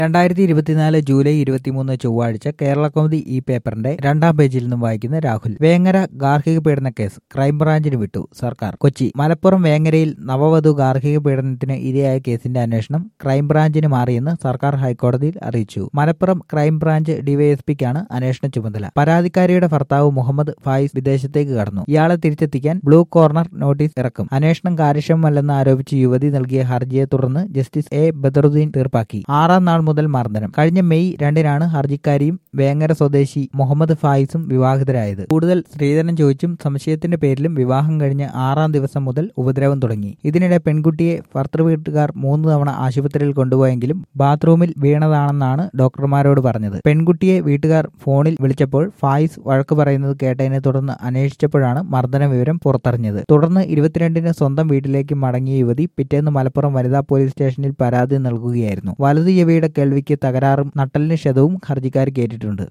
രണ്ടായിരത്തി ഇരുപത്തിനാല് ജൂലൈ ഇരുപത്തിമൂന്ന് ചൊവ്വാഴ്ച കേരള കൗമുദി ഈ പേപ്പറിന്റെ രണ്ടാം പേജിൽ നിന്നും വായിക്കുന്ന രാഹുൽ വേങ്ങര ഗാർഹിക പീഡന കേസ് ക്രൈംബ്രാഞ്ചിന് വിട്ടു സർക്കാർ കൊച്ചി മലപ്പുറം വേങ്ങരയിൽ നവവധു ഗാർഹിക പീഡനത്തിന് ഇരയായ കേസിന്റെ അന്വേഷണം ക്രൈംബ്രാഞ്ചിന് മാറിയെന്ന് സർക്കാർ ഹൈക്കോടതിയിൽ അറിയിച്ചു മലപ്പുറം ക്രൈംബ്രാഞ്ച് ഡിവൈഎസ്പിക്കാണ് അന്വേഷണ ചുമതല പരാതിക്കാരിയുടെ ഭർത്താവ് മുഹമ്മദ് ഫായിസ് വിദേശത്തേക്ക് കടന്നു ഇയാളെ തിരിച്ചെത്തിക്കാൻ ബ്ലൂ കോർണർ നോട്ടീസ് ഇറക്കും അന്വേഷണം കാര്യക്ഷമമല്ലെന്ന് ആരോപിച്ച് യുവതി നൽകിയ ഹർജിയെ തുടർന്ന് ജസ്റ്റിസ് എ ബദറുദ്ദീൻ തീർപ്പാക്കി ആറാം നാൾ മുതൽ മർദ്ദനം കഴിഞ്ഞ മെയ് രണ്ടിനാണ് ഹർജിക്കാരിയും വേങ്ങര സ്വദേശി മുഹമ്മദ് ഫായിസും വിവാഹിതരായത് കൂടുതൽ സ്ത്രീധനം ചോദിച്ചും സംശയത്തിന്റെ പേരിലും വിവാഹം കഴിഞ്ഞ് ആറാം ദിവസം മുതൽ ഉപദ്രവം തുടങ്ങി ഇതിനിടെ പെൺകുട്ടിയെ ഭർത്തൃ വീട്ടുകാർ മൂന്ന് തവണ ആശുപത്രിയിൽ കൊണ്ടുപോയെങ്കിലും ബാത്റൂമിൽ വീണതാണെന്നാണ് ഡോക്ടർമാരോട് പറഞ്ഞത് പെൺകുട്ടിയെ വീട്ടുകാർ ഫോണിൽ വിളിച്ചപ്പോൾ ഫായിസ് വഴക്ക് പറയുന്നത് കേട്ടതിനെ തുടർന്ന് അന്വേഷിച്ചപ്പോഴാണ് മർദ്ദന വിവരം പുറത്തറിഞ്ഞത് തുടർന്ന് ഇരുപത്തിരണ്ടിന് സ്വന്തം വീട്ടിലേക്ക് മടങ്ങിയ യുവതി പിറ്റേന്ന് മലപ്പുറം വനിതാ പോലീസ് സ്റ്റേഷനിൽ പരാതി നൽകുകയായിരുന്നു വലതു ചെവിയുടെ കേൾവിക്ക് തകരാറും നട്ടലിന് ക്ഷതവും ഹർജിക്കാർ കേട്ടിട്ടുണ്ട്